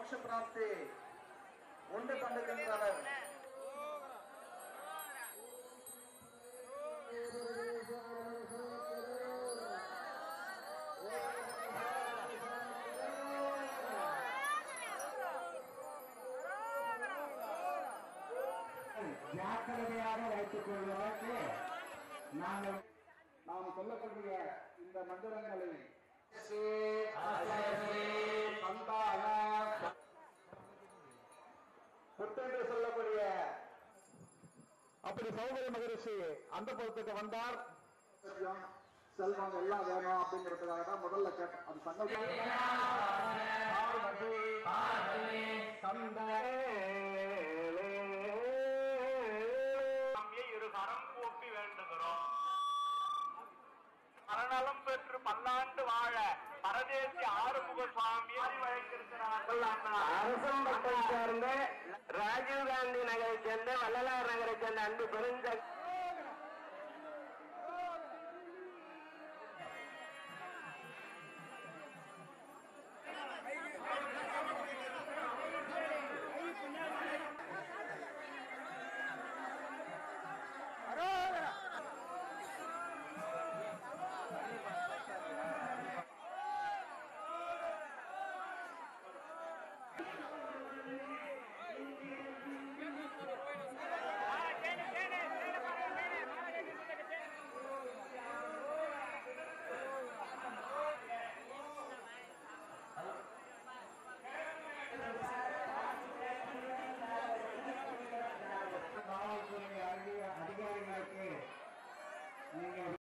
மோட்ச பிராப்தி உண்டு பண்ணுகின்றனர் ஜாக்கிரதையாக வைத்துக் கொள்வதற்கு நாங்கள் நாம் சொல்லக்கூடிய இந்த மந்திரங்களை புத்தென்று சொல்லக்கூடிய அப்படி சௌகரிய மகரிஷி அந்த புறத்துக்கு வந்தார் செல்வம் எல்லாம் வேணும் அப்படிங்கிறதுக்காக தான் முதல்ல கேட்டோம் அது சுவாமியை இரு கரம் கூப்பி வேண்டுகிறோம் மரணலம் பெற்று பல்லாண்டு வாழ பரதேசி ஆறுமுக சுவாமியை வழங்கியிருக்கிறார்கள் அரசம்பட்டை சேர்ந்த ராஜீவ்காந்தி நகரை சேர்ந்த வள்ளலார் நகரை சேர்ந்த அன்பு பெருஞ்ச